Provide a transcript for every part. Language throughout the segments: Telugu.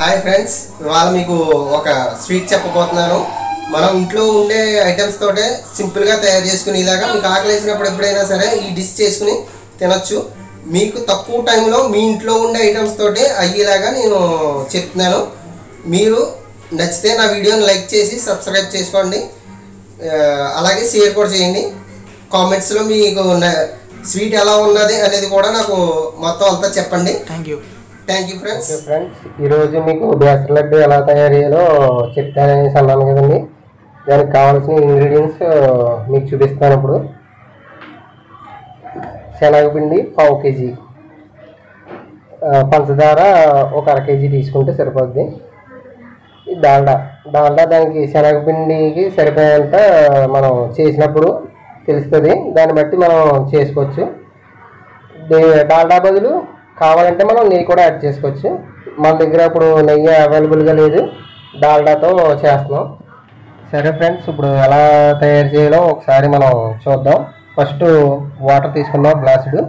హాయ్ ఫ్రెండ్స్ ఇవాళ మీకు ఒక స్వీట్ చెప్పబోతున్నాను మనం ఇంట్లో ఉండే ఐటమ్స్ తోటే సింపుల్గా తయారు చేసుకుని ఇలాగా మీకు ఆకలి వేసినప్పుడు ఎప్పుడైనా సరే ఈ డిష్ చేసుకుని తినొచ్చు మీకు తక్కువ టైంలో మీ ఇంట్లో ఉండే ఐటమ్స్ తోటి అయ్యేలాగా నేను చెప్తున్నాను మీరు నచ్చితే నా వీడియోని లైక్ చేసి సబ్స్క్రైబ్ చేసుకోండి ఆ, అలాగే షేర్ కూడా చేయండి కామెంట్స్లో మీకు స్వీట్ ఎలా ఉన్నది అనేది కూడా నాకు మొత్తం అంతా చెప్పండి thank you thank you friends friends ఈరోజు మీకు బేసన్ లడ్డు ఎలా తయారు చేయాలో చెప్తాననేసి అన్నాను కదండి దానికి కావాల్సిన ఇంగ్రీడియంట్స్ మీకు చూపిస్తాను ఇప్పుడు శనగపిండి పావు కేజీ ఆ, పంచదార ఒక అర కేజీ తీసుకుంటే సరిపోద్ది ఈ డాల్డా డాల్డా దానికి శనగపిండికి సరిపోయేంత మనం చేసినప్పుడు తెలుస్తుంది దాన్ని బట్టి మనం చేసుకోవచ్చు దే- డాల్డా బదులు కావాలంటే మనం నెయ్యి కూడా యాడ్ చేసుకోవచ్చు మన దగ్గర ఇప్పుడు నెయ్యి అవైలబుల్గా లేదు డాల్డాతో చేస్తున్నాం సరే ఫ్రెండ్స్ ఇప్పుడు ఎలా తయారు చేయాలో ఒకసారి మనం చూద్దాం ఫస్ట్ వాటర్ తీసుకుందాం గ్లాసుడు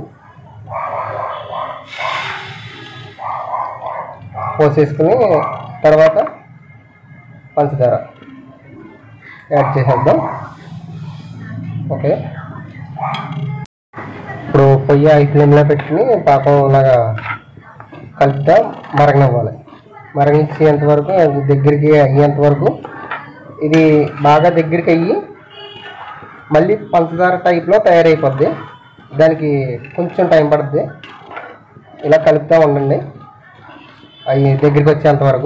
పోసేసుకుని తర్వాత పంచదార యాడ్ చేసేద్దాం ఓకే ఇప్పుడు పొయ్యి ఐ ఫ్లేమ్లో పెట్టుకుని పాకం లాగా కలుపుతా మరగనివ్వాలి మరగించేంత వరకు అది దగ్గరికి అయ్యేంత వరకు ఇది బాగా దగ్గరికి అయ్యి మళ్ళీ పంచదార టైప్లో తయారైపోద్ది దానికి కొంచెం టైం పడుద్ది ఇలా కలుపుతూ ఉండండి అవి దగ్గరికి వచ్చేంత వరకు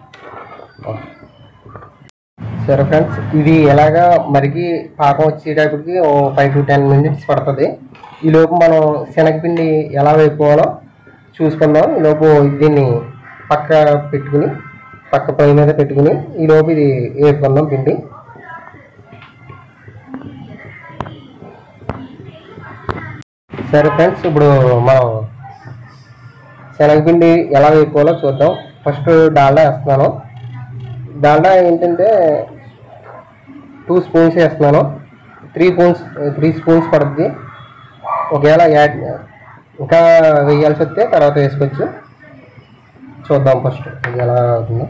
సరే ఫ్రెండ్స్ ఇది ఎలాగా మరిగి పాకం వచ్చేటప్పటికి ఓ ఫైవ్ టు టెన్ మినిట్స్ పడుతుంది ఈ లోపు మనం శనగపిండి ఎలా వేపుకోవాలో చూసుకుందాం ఈ లోపు దీన్ని పక్క పెట్టుకుని పక్క పొయ్యి మీద పెట్టుకుని ఈ లోపు ఇది వేపుకుందాం పిండి సరే ఫ్రెండ్స్ ఇప్పుడు మనం శనగపిండి ఎలా వేపుకోవాలో చూద్దాం ఫస్ట్ డాల్డా వేస్తున్నాను డాల్డా ఏంటంటే టూ స్పూన్స్ వేస్తున్నాను త్రీ స్పూన్స్ త్రీ స్పూన్స్ పడుద్ది ఒకవేళ యాడ్ ఇంకా వేయాల్సి వస్తే తర్వాత వేసుకోవచ్చు చూద్దాం ఫస్ట్ ఇది ఎలా అవుతుందో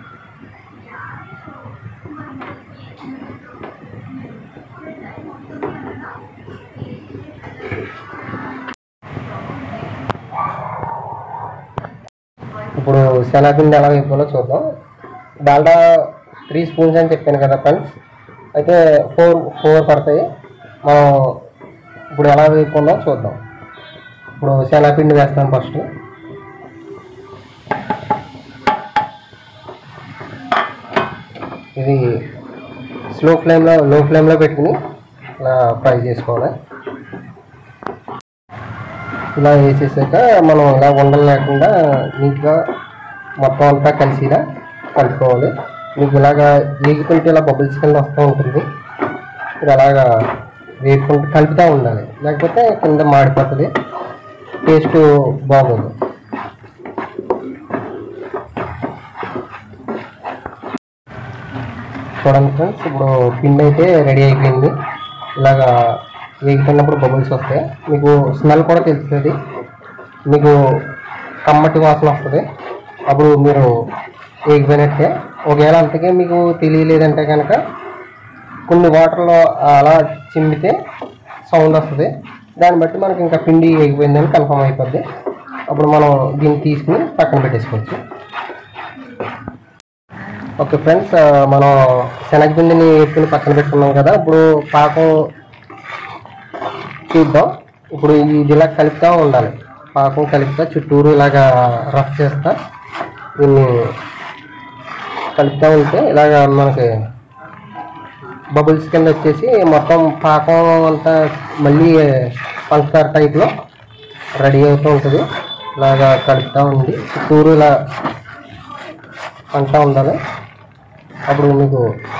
ఇప్పుడు శనగపిండి ఎలా వేసుకోవాలో చూద్దాం డాల్డా త్రీ స్పూన్స్ అని చెప్పాను కదా ఫ్రెండ్స్ అయితే ఫోర్ ఫోర్ పడతాయి మనం ఇప్పుడు ఎలా వేసుకుందాం చూద్దాం ఇప్పుడు శనగపిండి వేస్తాను ఫస్ట్ ఇది స్లో ఫ్లేమ్లో లో ఫ్లేమ్లో పెట్టుకుని ఇలా ఫ్రై చేసుకోవాలి ఇలా వేసేసాక మనం ఇలా ఉండలు లేకుండా నీట్గా మొత్తం అంతా కలిసిలా కలుపుకోవాలి మీకు ఇలాగా వేగుతుంటే ఇలా బబుల్స్ కింద వస్తూ ఉంటుంది ఇది అలాగా వేపుకుంటూ కలుపుతూ ఉండాలి లేకపోతే కింద మాడిపోతుంది టేస్ట్ బాగోదు చూడండి ఫ్రెండ్స్ ఇప్పుడు పిండి అయితే రెడీ అయిపోయింది ఇలాగా వేగుతున్నప్పుడు బబుల్స్ వస్తాయి మీకు స్మెల్ కూడా తెలుస్తుంది మీకు కమ్మటి వాసన వస్తుంది అప్పుడు మీరు వేగిపోయినట్టే ఒకవేళ అంతకే మీకు తెలియలేదంటే కనుక కొన్ని వాటర్లో అలా చిమ్మితే సౌండ్ వస్తుంది దాన్ని బట్టి మనకి ఇంకా పిండి వేగిపోయిందని కన్ఫర్మ్ అయిపోద్ది అప్పుడు మనం దీన్ని తీసుకుని పక్కన పెట్టేసుకోవచ్చు ఓకే ఫ్రెండ్స్ ఆ, మనం శనగపిండిని వేసుకుని పక్కన పెట్టుకున్నాం కదా ఇప్పుడు పాకం చూద్దాం ఇప్పుడు ఇది ఇలా కలుపుతూ ఉండాలి పాకం కలుపుతా చుట్టూరు ఇలాగా రఫ్ చేస్తా దీన్ని కలుపుతూ ఉంటే ఇలాగ మనకి బబుల్స్ కింద వచ్చేసి మొత్తం పాకం అంతా మళ్ళీ పంచదార టైప్లో రెడీ అవుతూ ఉంటుంది ఇలాగా కలుపుతూ ఉంది చుట్టూరు ఇలా అంటూ ఉండాలి అప్పుడు మీకు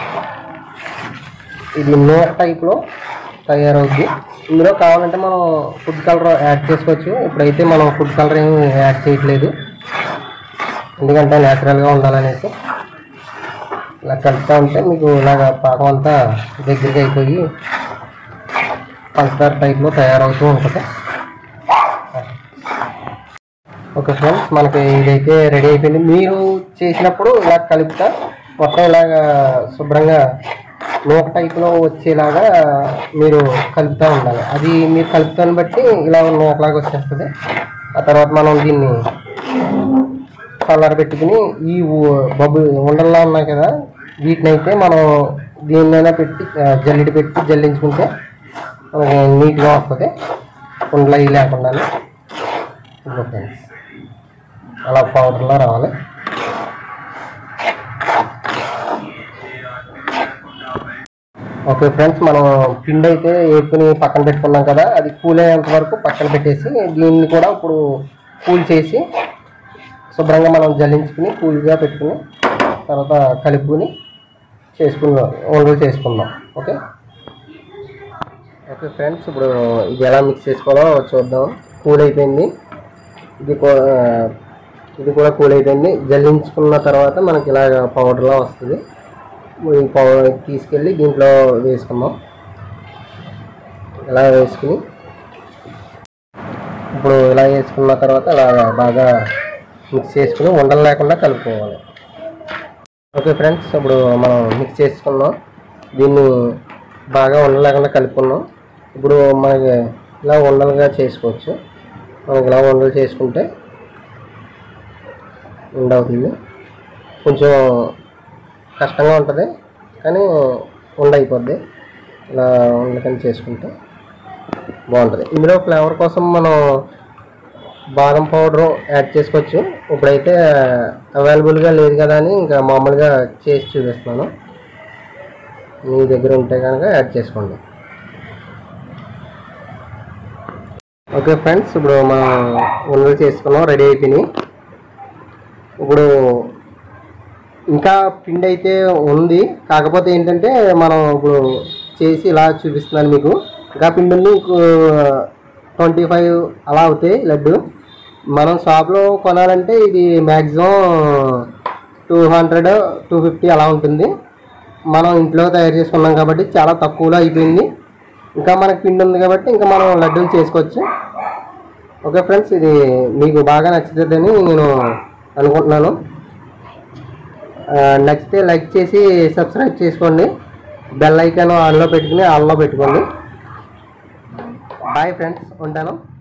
ఇది నూనె టైప్లో తయారవుద్ది ఇందులో కావాలంటే మనం ఫుడ్ కలర్ యాడ్ చేసుకోవచ్చు ఇప్పుడైతే మనం ఫుడ్ కలర్ ఏమి యాడ్ చేయట్లేదు ఎందుకంటే న్యాచురల్గా ఉండాలనేసి ఇలా కలుపుతూ ఉంటే మీకు ఇలాగ పాకం అంతా దగ్గరికి అయిపోయి పంచదార టైప్లో తయారవుతూ ఉంటుంది ఓకే ఫ్రెండ్స్ మనకి ఇదైతే రెడీ అయిపోయింది మీరు చేసినప్పుడు ఇలా కలుపుతా మొత్తం ఇలాగా శుభ్రంగా నూక టైప్లో వచ్చేలాగా మీరు కలుపుతూ ఉండాలి అది మీరు కలుపుతాన్ని బట్టి ఇలా నూకలాగా వచ్చేస్తుంది ఆ తర్వాత మనం దీన్ని కలర్ పెట్టుకుని ఈ ఊ- బబు ఉండల్లా ఉన్నాయి కదా వీటిని అయితే మనం దీన్నైనా పెట్టి ఆ, జల్లెడ పెట్టి జల్లించుకుంటే మనకి నీట్గా వస్తుంది ఉండలు అవి లేకుండా ఇదిగో ఫ్రెండ్స్ అలా పౌడర్లా రావాలి ఓకే ఫ్రెండ్స్ మనం పిండి అయితే వేసుకుని పక్కన పెట్టుకున్నాం కదా అది కూల్ అయ్యేంత వరకు పక్కన పెట్టేసి దీన్ని కూడా ఇప్పుడు కూల్ చేసి శుభ్రంగా మనం జల్లించుకుని కూల్గా పెట్టుకుని తర్వాత కలుపుకుని చేసుకుందాం ఉండలు చేసుకుందాం ఓకే ఓకే ఫ్రెండ్స్ ఇప్పుడు ఇది ఎలా మిక్స్ చేసుకోవాలో చూద్దాం కూల్ అయిపోయింది ఇది కూడా ఇది కూడా కూల్ అయిపోయింది జల్లించుకున్న తర్వాత మనకి ఇలాగ పౌడర్లా వస్తుంది ఈ పౌడర్ తీసుకెళ్ళి దీంట్లో వేసుకుందాం ఇలా వేసుకుని ఇప్పుడు ఇలా వేసుకున్న తర్వాత ఇలా బాగా మిక్స్ చేసుకుని ఉండలు లేకుండా కలుపుకోవాలి ఓకే ఫ్రెండ్స్ ఇప్పుడు మనం మిక్స్ చేసుకున్నాం దీన్ని బాగా ఉండలు లేకుండా కలుపుకున్నాం ఇప్పుడు మనకి ఇలా ఉండలుగా చేసుకోవచ్చు మనకి ఇలా ఉండలు చేసుకుంటే ఉండవుతుంది కొంచెం కష్టంగా ఉంటుంది కానీ ఉండ అయిపోద్ది ఇలా ఉండకని చేసుకుంటే బాగుంటుంది ఇందులో ఫ్లేవర్ కోసం మనం బాదం పౌడర్ యాడ్ చేసుకోవచ్చు ఇప్పుడైతే అవైలబుల్గా లేదు కదా అని ఇంకా మామూలుగా చేసి చూపిస్తున్నాను మీ దగ్గర ఉంటే కనుక యాడ్ చేసుకోండి ఓకే ఫ్రెండ్స్ ఇప్పుడు మనం ఉండలు చేసుకున్నాం రెడీ అయిపోయినాయి ఇప్పుడు ఇంకా పిండి అయితే ఉంది కాకపోతే ఏంటంటే మనం ఇప్పుడు చేసి ఇలా చూపిస్తున్నాను మీకు ఇంకా పిండి ఉంది ట్వంటీ ఫైవ్ అలా అవుతాయి లడ్డు మనం షాప్లో కొనాలంటే ఇది maximum two hundred two fifty అలా ఉంటుంది మనం ఇంట్లో తయారు చేసుకున్నాం కాబట్టి చాలా తక్కువలో అయిపోయింది ఇంకా మనకి పిండి ఉంది కాబట్టి ఇంకా మనం లడ్డూలు చేసుకోవచ్చు ఓకే ఫ్రెండ్స్ ఇది మీకు బాగా నచ్చుతుందని నేను అనుకుంటున్నాను ఆ, నచ్చితే లైక్ చేసి సబ్స్క్రైబ్ చేసుకోండి బెల్ ఐకాన్ ఆన్లో పెట్టుకుని ఆన్లో పెట్టుకోండి బాయ్ ఫ్రెండ్స్ ఉంటాను